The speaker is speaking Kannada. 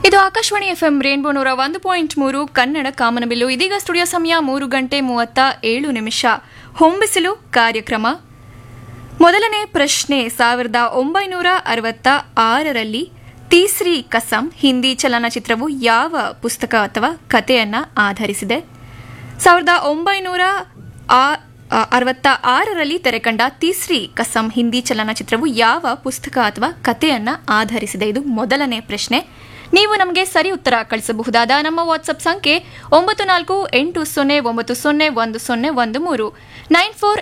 ಇದು ಆಕಾಶವಾಣಿ ಎಫ್ಎಂ ರೇನ್ಬೋ ನೂರ ಒಂದು ಪಾಯಿಂಟ್ ಮೂರು ಕನ್ನಡ ಕಾಮನಬಿಲ್ಲು ಇದೀಗ ಸ್ಟುಡಿಯೋ ಸಮಯ ಮೂರು ಗಂಟೆ ಮೂವತ್ತ ಏಳು ನಿಮಿಷ ಹೊಂಬಿಸಿಲು ಕಾರ್ಯಕ್ರಮ ಮೊದಲನೇ ಪ್ರಶ್ನೆ ಸಾವಿರದ ಒಂಬೈನೂರ ಅರವತ್ತ ಆರರಲ್ಲಿ ತೀಸ್ರಿ ಕಸಂ ಹಿಂದಿ ಚಲನಚಿತ್ರವು ಯಾವ ಪುಸ್ತಕ ಅಥವಾ ಕಥೆಯನ್ನ ಆಧರಿಸಿದೆ ಸಾವಿರದ ಒಂಬೈನೂರ ಆ- ಆ- ಅರವತ್ತ ಆರರಲ್ಲಿ ತೆರೆಕಂಡ ತೀಸ್ರಿ ಕಸಂ ಹಿಂದಿ ಚಲನಚಿತ್ರವು ಯಾವ ಪುಸ್ತಕ ಅಥವಾ ಕಥೆಯನ್ನ ಆಧರಿಸಿದೆ ಇದು ಮೊದಲನೇ ಪ್ರಶ್ನೆ ನೀವು ನಮಗೆ ಸರಿ ಉತ್ತರ ಕಳಿಸಬಹುದಾದ ನಮ್ಮ ವಾಟ್ಸ್ಆಪ್ ಸಂಖ್ಯೆ ಒಂಬತ್ತು ನಾಲ್ಕು ಎಂಟು ಸೊನ್ನೆ ಒಂಬತ್ತು ಸೊನ್ನೆ ಒಂದು ಸೊನ್ನೆ ಒಂದು ಮೂರು ನೈನ್ ಫೋರ್